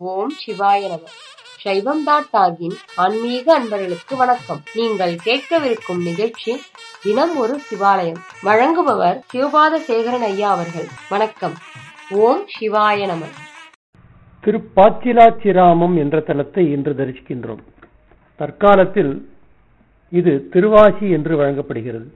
ஓம் சிவாய நம சைவம் டாட் டாகின் ஆன்மீக அன்பர்களுக்கு வணக்கம் நீங்கள் கேட்கவிருக்கும் நிகழ்ச்சி தினம் ஒரு சிவாலயம் வழங்குபவர் சிவபாத சேகரன் ஐயா அவர்கள் வணக்கம் ஓம் சிவாய நம திருப்பாச்சிலாச்சிராமம் என்ற தலத்தை இன்று தரிசிக்கின்றோம் தற்காலத்தில் இது திருவாசி என்று வழங்கப்படுகிறது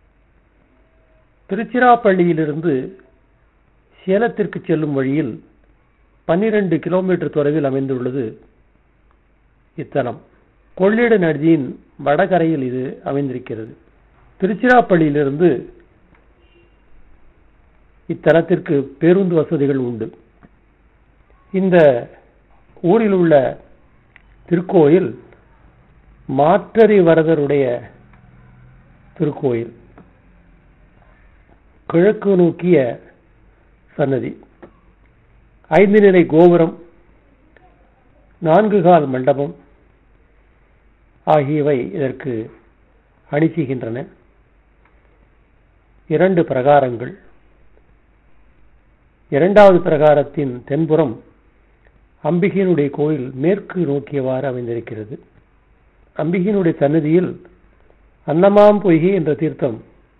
திருச்சிராப்பள்ளியிலிருந்து சேலத்திற்கு செல்லும் வழியில் பன்னிரண்டு கிலோமீட்டர் தொலைவில் அமைந்துள்ளது இத்தலம் கொள்ளிட நதியின் வடகரையில் இது அமைந்திருக்கிறது திருச்சிராப்பள்ளியிலிருந்து இத்தலத்திற்கு பேருந்து வசதிகள் உண்டு இந்த ஊரில் உள்ள திருக்கோயில் மாற்றறி வரதருடைய திருக்கோயில் கிழக்கு நோக்கிய சன்னதி ஐந்து நிலை கோபுரம் நான்கு கால் மண்டபம் ஆகியவை இதற்கு அணி செய்கின்றன இரண்டு பிரகாரங்கள் இரண்டாவது பிரகாரத்தின் தென்புறம் அம்பிகையினுடைய கோயில் மேற்கு நோக்கியவாறு அமைந்திருக்கிறது அம்பிகையினுடைய சன்னதியில் அன்னமாம் பொய்கை என்ற தீர்த்தம்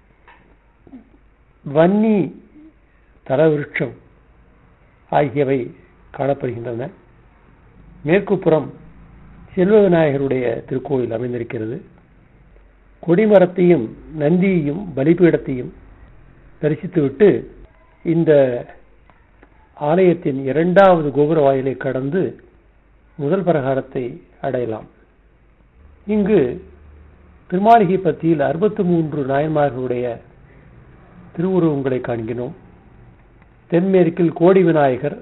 வன்னி தலவிருட்சம் ஆகியவை காணப்படுகின்றன மேற்குப்புறம் செல்வ விநாயகருடைய திருக்கோயில் அமைந்திருக்கிறது கொடிமரத்தையும் நந்தியையும் பலிபீடத்தையும் தரிசித்துவிட்டு இந்த ஆலயத்தின் இரண்டாவது கோபுர வாயிலை கடந்து முதல் பிரகாரத்தை அடையலாம் இங்கு திருமாளிகை பத்தியில் அறுபத்தி மூன்று நாயன்மார்களுடைய திருவுருவங்களை காண்கிறோம் தென்மேற்கில் கோடி விநாயகர்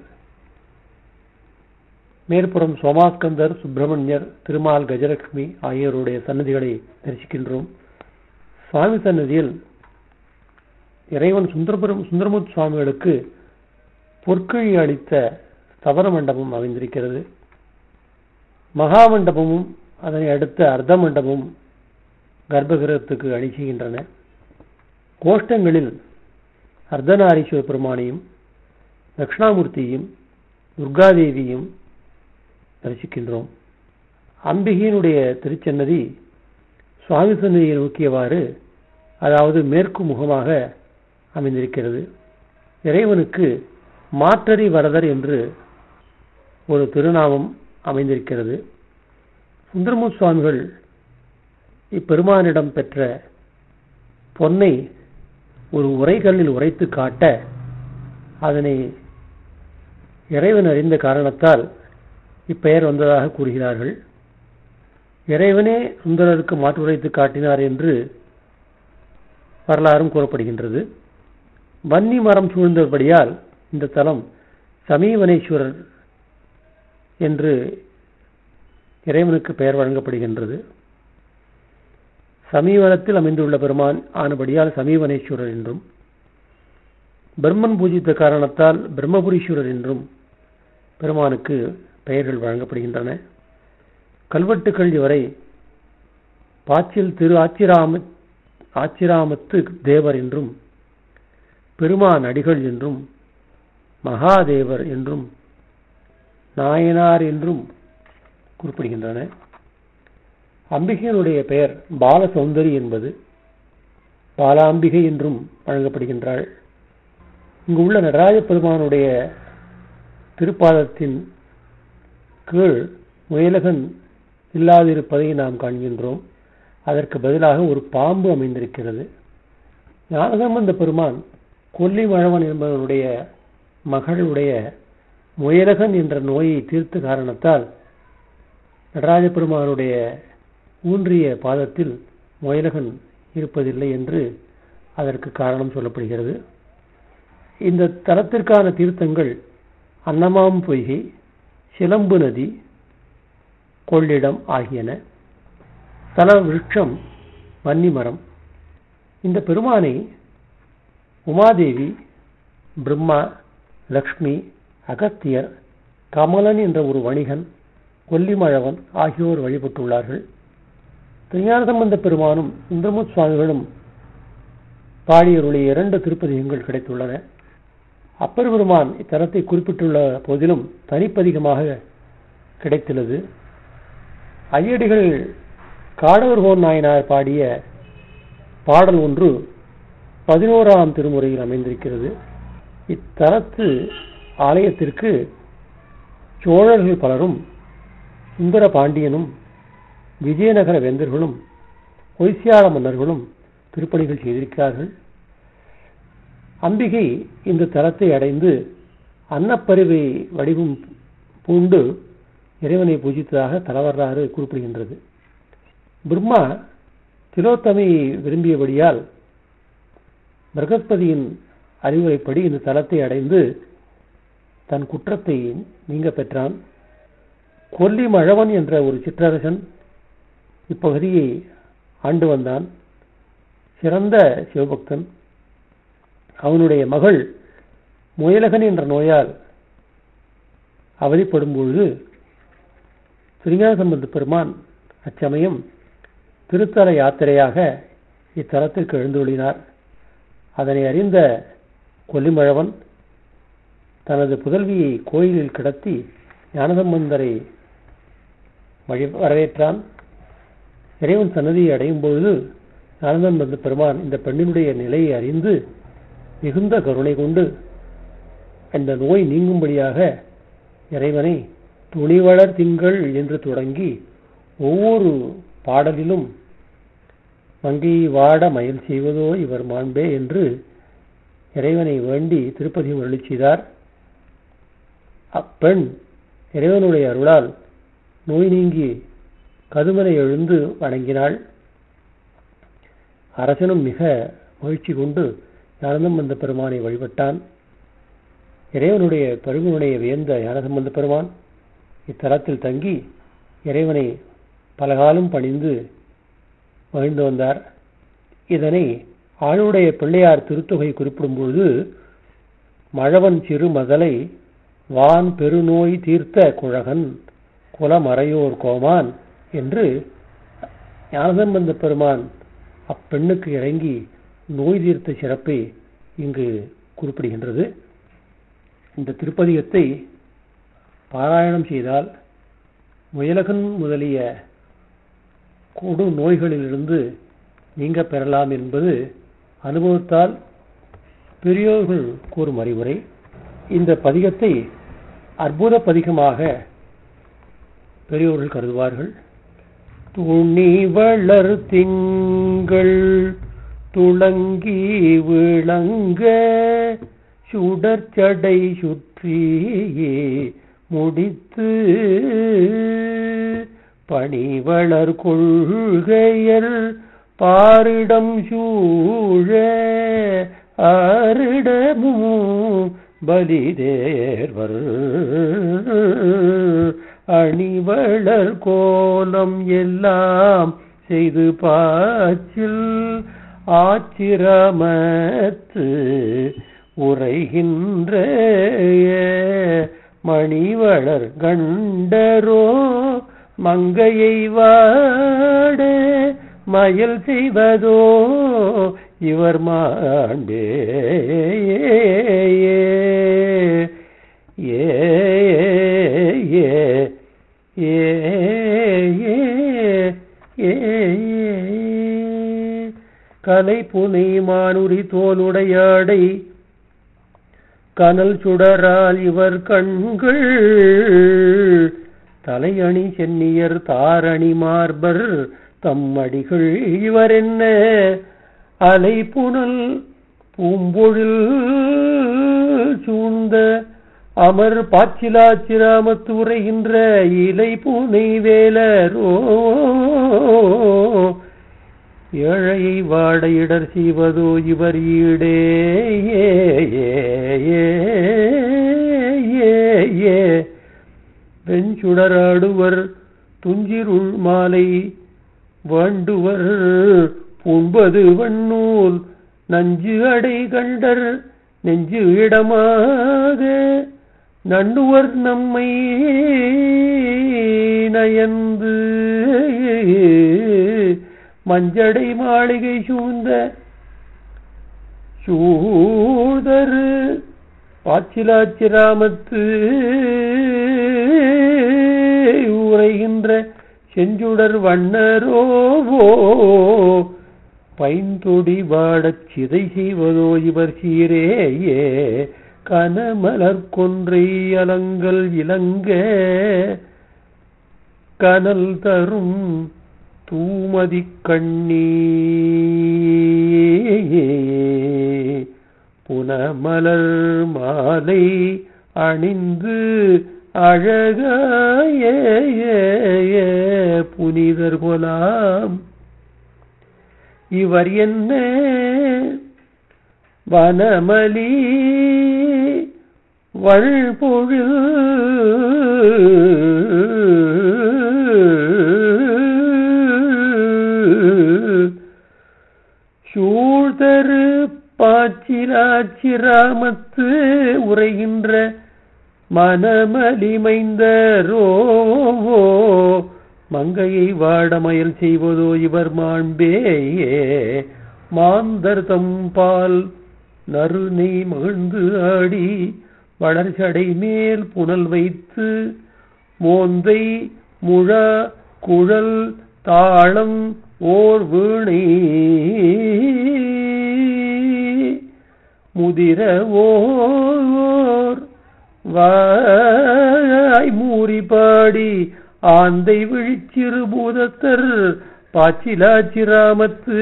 மேற்புறம் சோமாஸ்கந்தர் சுப்பிரமணியர் திருமால் கஜலட்சுமி ஆகியோருடைய சன்னதிகளை தரிசிக்கின்றோம் சுவாமி சன்னதியில் இறைவன் சுந்தரபுரம் சுந்தரமுத் சுவாமிகளுக்கு பொற்கழி அளித்த ஸ்தவர மண்டபம் அமைந்திருக்கிறது மகா மண்டபமும் அதனை அடுத்த அர்த்த மண்டபமும் கர்ப்பகிரகத்துக்கு அணி செய்கின்றன கோஷ்டங்களில் அர்த்தநாரீஸ்வர பெருமானையும் தட்சிணாமூர்த்தியும் துர்காதேவியும் தரிசிக்கின்றோம் அம்பிகையினுடைய திருச்சன்னதி சுவாமி சன்னதியை நோக்கியவாறு அதாவது மேற்கு முகமாக அமைந்திருக்கிறது இறைவனுக்கு மாற்றறி வரதர் என்று ஒரு திருநாமம் அமைந்திருக்கிறது சுந்தரமு சுவாமிகள் இப்பெருமானிடம் பெற்ற பொன்னை ஒரு உரைகளில் உரைத்து காட்ட அதனை இறைவன் அறிந்த காரணத்தால் இப்பெயர் வந்ததாக கூறுகிறார்கள் இறைவனே சுந்தரருக்கு மாற்று உரைத்து காட்டினார் என்று வரலாறும் கூறப்படுகின்றது வன்னி மரம் சூழ்ந்தபடியால் இந்த தலம் சமீவனேஸ்வரர் என்று இறைவனுக்கு பெயர் வழங்கப்படுகின்றது சமீவனத்தில் அமைந்துள்ள பெருமான் ஆனபடியால் சமீவனேஸ்வரர் என்றும் பிரம்மன் பூஜித்த காரணத்தால் பிரம்மபுரீஸ்வரர் என்றும் பெருமானுக்கு பெயர்கள் வழங்கப்படுகின்றன கல்வெட்டுக்கள் வரை பாச்சில் திரு ஆச்சிராம ஆச்சிராமத்து தேவர் என்றும் பெருமான் அடிகள் என்றும் மகாதேவர் என்றும் நாயனார் என்றும் குறிப்பிடுகின்றன அம்பிகையினுடைய பெயர் பால சௌந்தரி என்பது பாலாம்பிகை என்றும் வழங்கப்படுகின்றாள் இங்கு உள்ள நடராஜ பெருமானுடைய திருப்பாதத்தின் கீழ் முயலகன் இல்லாதிருப்பதை நாம் காண்கின்றோம் அதற்கு பதிலாக ஒரு பாம்பு அமைந்திருக்கிறது ஞானசம்பந்த பெருமான் கொல்லிமழவன் என்பவனுடைய மகளுடைய முயலகன் என்ற நோயை தீர்த்த காரணத்தால் நடராஜ பெருமானுடைய ஊன்றிய பாதத்தில் முயலகன் இருப்பதில்லை என்று அதற்கு காரணம் சொல்லப்படுகிறது இந்த தலத்திற்கான தீர்த்தங்கள் அன்னமாம் பொய்கை சிலம்பு நதி கொள்ளிடம் ஆகியன தல விருட்சம் வன்னிமரம் இந்த பெருமானை உமாதேவி பிரம்மா லக்ஷ்மி அகத்தியர் கமலன் என்ற ஒரு வணிகன் கொல்லிமழவன் ஆகியோர் வழிபட்டுள்ளார்கள் திருஞானசம்பந்த பெருமானும் சுந்தரமுத் சுவாமிகளும் பாடியருடைய இரண்டு திருப்பதிகங்கள் கிடைத்துள்ளன அப்பர் பெருமான் இத்தலத்தை குறிப்பிட்டுள்ள போதிலும் தனிப்பதிகமாக கிடைத்துள்ளது ஐயடிகள் காடவர்கோன் நாயனார் பாடிய பாடல் ஒன்று பதினோராம் திருமுறையில் அமைந்திருக்கிறது இத்தலத்து ஆலயத்திற்கு சோழர்கள் பலரும் சுந்தர பாண்டியனும் விஜயநகர வேந்தர்களும் ஒய்சியாள மன்னர்களும் திருப்பணிகள் செய்திருக்கிறார்கள் அம்பிகை இந்த தலத்தை அடைந்து அன்னப்பருவை வடிவம் பூண்டு இறைவனை பூஜித்ததாக தலவரலாறு குறிப்பிடுகின்றது பிரம்மா திலோத்தமை விரும்பியபடியால் பிரகஸ்பதியின் அறிவுரைப்படி இந்த தலத்தை அடைந்து தன் குற்றத்தை நீங்க பெற்றான் கொல்லி மழவன் என்ற ஒரு சிற்றரசன் இப்பகுதியை ஆண்டு வந்தான் சிறந்த சிவபக்தன் அவனுடைய மகள் முயலகன் என்ற நோயால் அவதிப்படும் பொழுது திருஞான சம்பந்த பெருமான் அச்சமயம் திருத்தல யாத்திரையாக இத்தலத்திற்கு எழுந்துள்ளினார் அதனை அறிந்த கொல்லிமழவன் தனது புதல்வியை கோயிலில் கிடத்தி ஞானசம்பந்தரை வழி வரவேற்றான் இறைவன் சன்னதியை அடையும் பொழுது ஞானசம்பந்த பெருமான் இந்த பெண்ணினுடைய நிலையை அறிந்து மிகுந்த கருணை கொண்டு அந்த நோய் நீங்கும்படியாக இறைவனை துணிவளர் திங்கள் என்று தொடங்கி ஒவ்வொரு பாடலிலும் மங்கை வாட மயில் செய்வதோ இவர் மாண்பே என்று இறைவனை வேண்டி திருப்பதி அருளி செய்தார் அப்பெண் இறைவனுடைய அருளால் நோய் நீங்கி கதுமலை எழுந்து வணங்கினாள் அரசனும் மிக மகிழ்ச்சி கொண்டு ஞானசம்பந்த பெருமானை வழிபட்டான் இறைவனுடைய பருகுமனையை வியந்த ஞானசம்பந்த பெருமான் இத்தலத்தில் தங்கி இறைவனை பலகாலம் பணிந்து மகிழ்ந்து வந்தார் இதனை ஆளுடைய பிள்ளையார் திருத்தொகை குறிப்பிடும் பொழுது மழவன் சிறு மதலை வான் பெருநோய் தீர்த்த குழகன் குலமறையோர் கோமான் என்று ஞானசம்பந்த பெருமான் அப்பெண்ணுக்கு இறங்கி நோய் தீர்த்த சிறப்பை இங்கு குறிப்பிடுகின்றது இந்த திருப்பதிகத்தை பாராயணம் செய்தால் முயலகன் முதலிய கொடு நோய்களிலிருந்து நீங்க பெறலாம் என்பது அனுபவத்தால் பெரியோர்கள் கூறும் அறிவுரை இந்த பதிகத்தை அற்புத பதிகமாக பெரியோர்கள் கருதுவார்கள் துணி வளர் திங்கள் துளங்கி விளங்க சுடற்சடை சுற்றியே முடித்து பணிவளர் கொள்கையர் பாரிடம் சூழ ஆரிடமும் பலிதேர்வர் அணிவளர் கோலம் எல்லாம் செய்து பாச்சில் ஆச்சிரமத்து உரைகின்ற மணிவளர் கண்டரோ மங்கையை வாட மயல் செய்வதோ இவர் மாண்பே ஏ ஏ ஏ ஏ கலை புனை மானுரி தோலுடையாடை கனல் சுடரால் இவர் கண்கள் தலையணி சென்னியர் தாரணி மார்பர் தம்மடிகள் இவர் என்ன அலை புனல் பூம்பொழில் சூழ்ந்த அமர் பாச்சிலாச்சிராமத்து உரைகின்ற இலை பூனை வேலரோ ஏழையை வாடையிடர் செய்வதோ இவர் ஈடே ஏ ஏ ஏ ஏ வெஞ்சுடராடுவர் துஞ்சிருள் மாலை வேண்டுவர் பூண்பது வண்ணூல் நஞ்சு அடை கண்டர் நெஞ்சு இடமாக நண்டுவர் நம்மை நயந்து மஞ்சடை மாளிகை சூழ்ந்த சூதரு பாச்சிலாச்சிராமத்து உரைகின்ற செஞ்சுடர் வண்ணரோவோ பைந்தொடி வாடச் சிதை செய்வதோ இவர் சீரேயே கனமலர் கொன்றை அலங்கல் இலங்க கனல் தரும் தூமதி கண்ணீ புனமலர் மாலை அணிந்து அழகாய புனிதர் போலாம் இவர் என்ன வனமலி வழ்பொழில் சூழ்தரு பாச்சிராச்சிராமத்து உரைகின்ற மனமலிமைந்தரோ மங்கையை வாடமயல் செய்வதோ இவர் மாண்பேயே மாந்தர் தம்பால் நறுநெய் மகிழ்ந்து ஆடி வளர்ச்சடை மேல் புனல் வைத்து மோந்தை முழா குழல் தாளம் ஓர் வீணை முதிர ஓர் வாய் மூறி பாடி ஆந்தை விழிச்சிறு பூதத்தர் பாச்சிலாச்சிராமத்து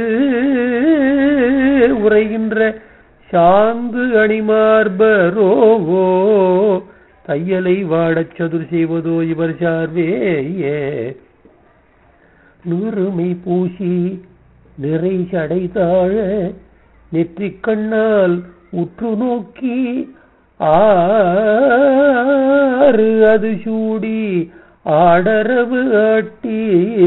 உரைகின்ற சாந்து அணிமார்பரோவோ தையலை வாடச் சதுர் செய்வதோ இவர் சார்வேயே நூறுமை பூசி நிறை சடை தாழ நெற்றிக் கண்ணால் உற்று நோக்கி ஆறு அது சூடி ஆடரவு ஆட்டி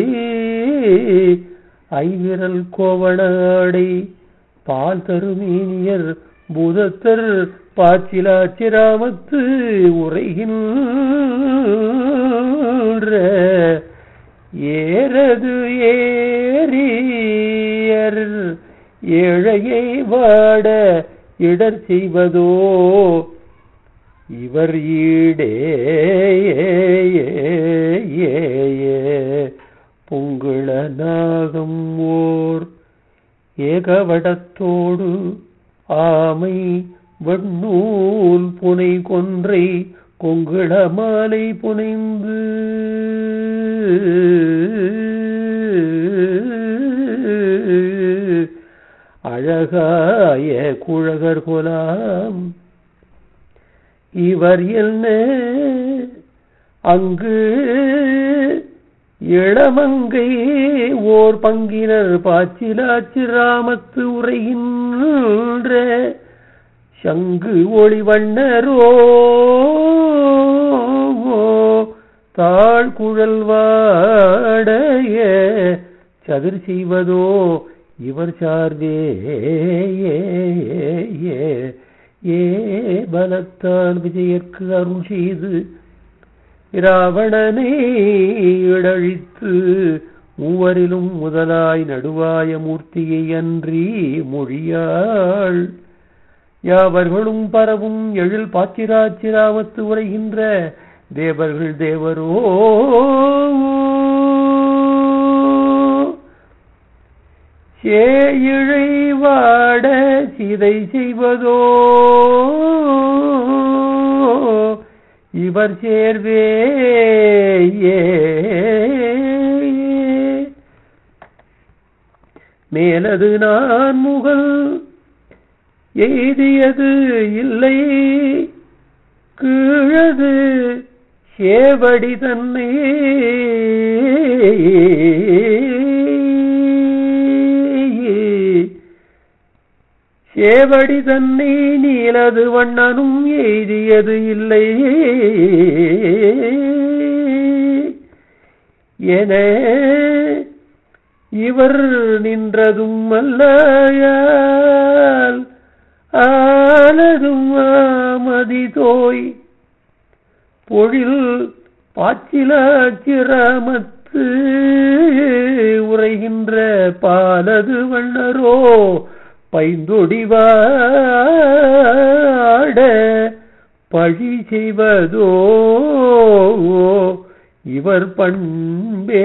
ஐவிரல் கோவணாடை பால் தருமீனியர் பூதத்தர் பாச்சிலாச்சிராமத்து உரைகின்ற ஏறது ஏறியர் ஏழையை வாட இடர் செய்வதோ இவர் ஈடே புங்குள நாகம் ஓர் ஏகவடத்தோடு ஆமை வெண்ணூல் புனை கொன்றை கொங்குள மாலை புனைந்து அழகாய குழகர் கொலாம் இவர் என்ன அங்கு இளமங்கை ஓர் பங்கினர் பாச்சிலாச்சிராமத்து உரைகின்ற சங்கு ஒளி வண்ணரோ தாழ் குழல் வாடைய சதிர் செய்வதோ இவர் சார்பே ஏ பலத்தால் விஜயற்கு அருள் செய்து இராவணனை இடழித்து மூவரிலும் முதலாய் நடுவாய மூர்த்தியை அன்றி மொழியாள் யாவர்களும் பரவும் எழில் பாச்சிராச்சிராமத்து உரைகின்ற தேவர்கள் தேவரோ சேயிழை வாட சிதை செய்வதோ இவர் சேர்வே மேலது நான் முகல் எய்தியது இல்லை கீழது சேவடி தன்னை சேவடி தன்னை நீலது வண்ணனும் எய்தியது இல்லை என இவர் நின்றதும் அல்லையால் ஆனதும் ஆமதி தோய் பொழில் பாச்சிலாச்சிரமத்து உரைகின்ற பாலது வண்ணரோ பைந்தொடிவாட பழி செய்வதோ இவர் பண்பே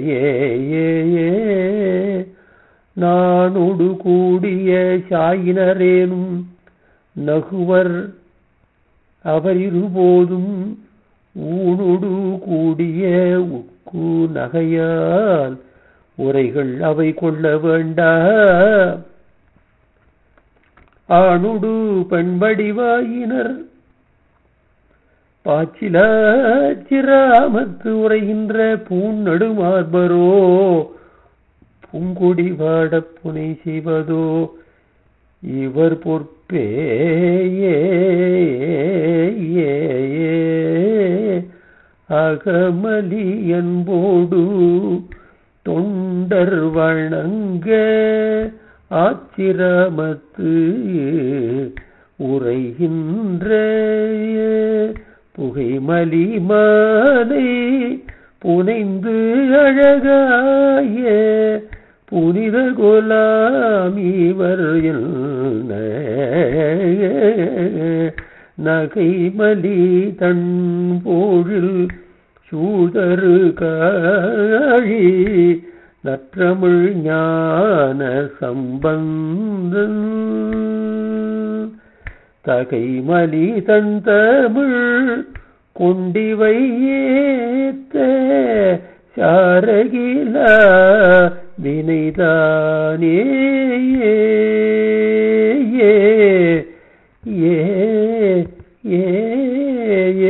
நானொடு கூடிய சாயினரேனும் நகுவர் அவர் இருபோதும் ஊனொடு கூடிய உக்கு நகையால் உரைகள் அவை கொள்ள வேண்டா ஆணுடு பெண்படிவாயினர் பாச்சிலாச்சிராமத்து உரைகின்ற பூநடுமார்பரோ பூங்கொடி வாடப் புனை செய்வதோ இவர் பொற்பே அகமலி என்போடு தொண்டர் வணங்க ஆச்சிரமத்து உரைகின்ற புகைமலி மாலை புனைந்து அழகாய புனித கோலாமிவர் நகைமலி தன் போழில் சூதரு காழி நற்றமிழ் ஞான சம்பந்தன் தகைமலி தன் தமிழ் கொண்டிவை ஏத்த சாரகிலா வினைதானே ஏ ஏ ஏ ஏ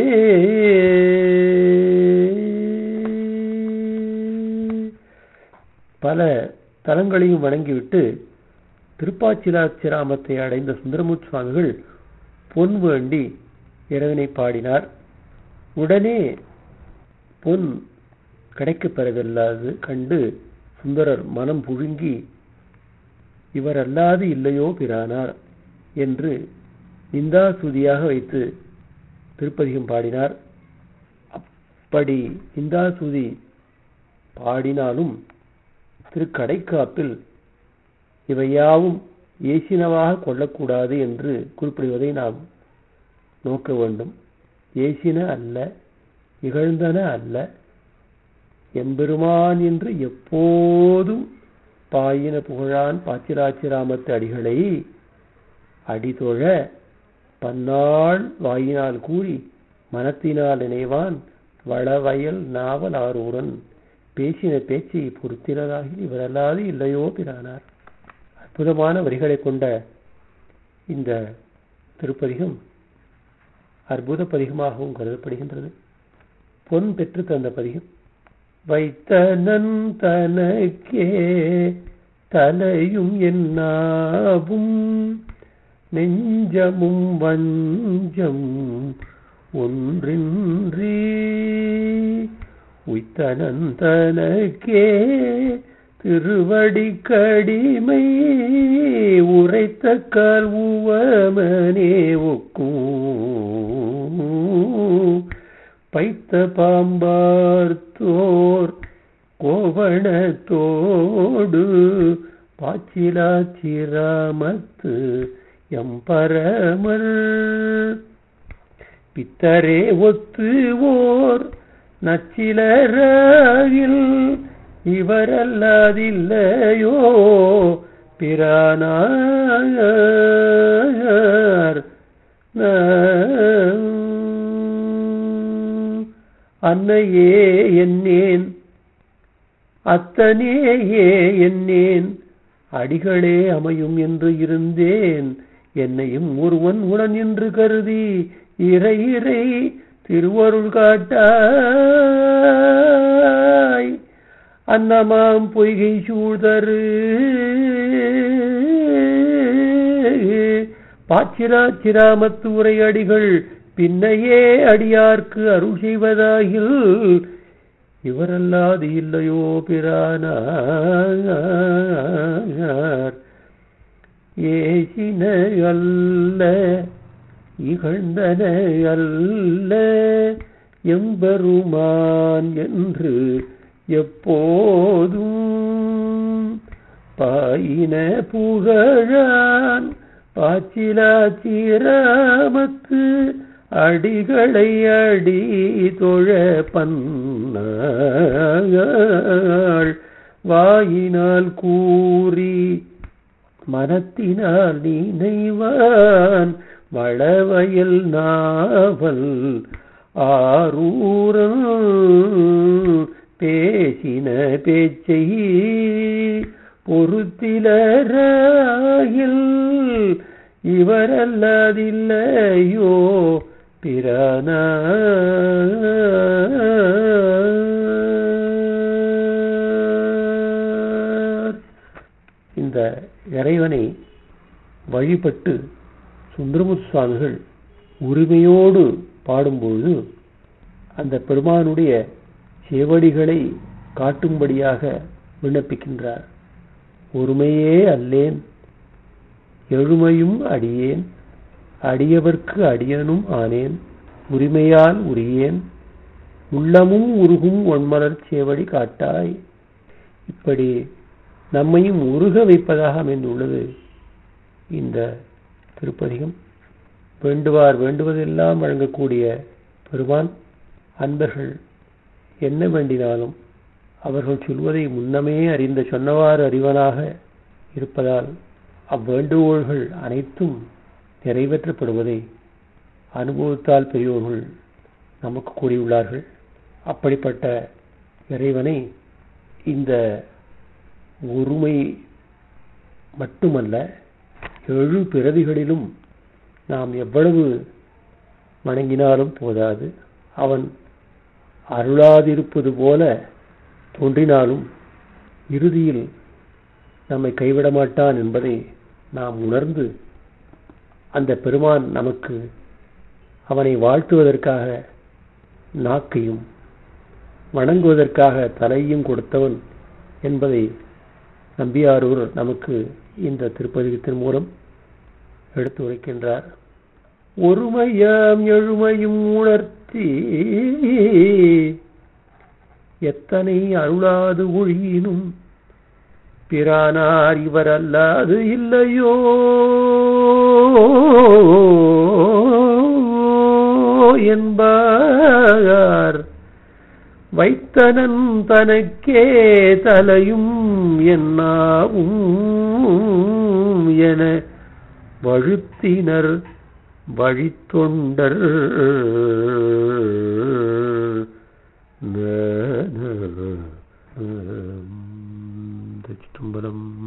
பல தலங்களையும் வணங்கிவிட்டு திருப்பாச்சிலாச்சிராமத்தை அடைந்த சுந்தரமூர்த்தி சுவாமிகள் பொன் வேண்டி இறைவனை பாடினார் உடனே பொன் கிடைக்கப் பெறவில்லாது கண்டு சுந்தரர் மனம் புழுங்கி இவர் அல்லாது இல்லையோ பிரானார் என்று நிந்தாசுதியாக வைத்து திருப்பதிகம் பாடினார் அப்படி நிந்தாசுதி பாடினாலும் திருக்கடைக்காப்பில் இவையாவும் ஏசினவாக கொள்ளக்கூடாது என்று குறிப்பிடுவதை நாம் நோக்க வேண்டும் ஏசின அல்ல இகழ்ந்தன அல்ல எம்பெருமான் என்று எப்போதும் பாயின புகழான் பாச்சிராச்சிராமத்து அடிகளை அடிதொழ பன்னாள் வாயினால் கூறி மனத்தினால் நினைவான் வளவயல் நாவல் ஆரூரன் பேசின பேச்சை பொறுத்தினதாகி இவரல்லாது இல்லையோ பிரானார் அற்புதமான வரிகளை கொண்ட இந்த திருப்பதிகம் அற்புத பதிகமாகவும் கருதப்படுகின்றது பொன் பெற்று தந்த பதிகம் வைத்தனன் தனக்கே தலையும் என்னாவும் நெஞ்சமும் வஞ்சம் ஒன்றின்றி உய்த்தனந்தனக்கே திருவடி கடிமை உரைத்த கால் உவமனே ஒக்கும் பைத்த பாம்பார்த்தோர் கோவணத்தோடு பாச்சிலாச்சிராமத்து எம்பரமர் பித்தரே ஒத்து ஓர் நச்சிலராகில் இவரல்லாதில்லையோ பிரானார் அன்னையே என்னேன் அத்தனேயே என்னேன் அடிகளே அமையும் என்று இருந்தேன் என்னையும் ஒருவன் உடன் என்று கருதி இறை இறை திருவருள் காட்டாய் அன்னமாம் பொய்கை சூழ்தரு பாச்சிராச்சிராமத்து உரையடிகள் பின்னையே அடியார்க்கு அருள் செய்வதாகில் இவரல்லாது இல்லையோ பிரானார் ஏசின அல்ல இகழ்ந்தன அல்ல எம்பெருமான் என்று எப்போதும் பாயின புகழான் பாச்சிலாச்சிராமத்து அடிகளை அடி தொழ பன்னாள் வாயினால் கூறி மனத்தினால் நினைவான் வளவயல் நாவல் ஆரூரன் பேசின பேச்சை பொறுத்திலராயில் இவரல்லதில்லையோ பிரானார் இந்த இறைவனை வழிபட்டு சுந்தரமுத்து சுவாமிகள் உரிமையோடு பாடும்பொழுது அந்த பெருமானுடைய செவடிகளை காட்டும்படியாக விண்ணப்பிக்கின்றார் ஒருமையே அல்லேன் எழுமையும் அடியேன் அடியவர்க்கு அடியனும் ஆனேன் உரிமையால் உரியேன் உள்ளமும் உருகும் ஒன்மலர் சேவடி காட்டாய் இப்படி நம்மையும் உருக வைப்பதாக அமைந்துள்ளது இந்த திருப்பதிகம் வேண்டுவார் வேண்டுவதெல்லாம் வழங்கக்கூடிய பெருமான் அன்பர்கள் என்ன வேண்டினாலும் அவர்கள் சொல்வதை முன்னமே அறிந்த சொன்னவாறு அறிவனாக இருப்பதால் அவ்வேண்டுகோள்கள் அனைத்தும் நிறைவேற்றப்படுவதை அனுபவத்தால் பெரியோர்கள் நமக்கு கூறியுள்ளார்கள் அப்படிப்பட்ட இறைவனை இந்த ஒருமை மட்டுமல்ல எழு பிறவிகளிலும் நாம் எவ்வளவு வணங்கினாலும் போதாது அவன் அருளாதிருப்பது போல தோன்றினாலும் இறுதியில் நம்மை கைவிட மாட்டான் என்பதை நாம் உணர்ந்து அந்த பெருமான் நமக்கு அவனை வாழ்த்துவதற்காக நாக்கையும் வணங்குவதற்காக தலையும் கொடுத்தவன் என்பதை நம்பியாரூர் நமக்கு இந்த திருப்பதிகத்தின் மூலம் எடுத்து உரைக்கின்றார் ஒருமையாம் எழுமையும் உணர்த்தி எத்தனை அருளாது ஒழியினும் பிரானார் இவர் அல்லாது இல்லையோ என்பார் வைத்தனன் தனக்கே தலையும் என்னாவும் என வழுத்தினர் வழித்தொண்டர் திருச்சிற்றம்பலம்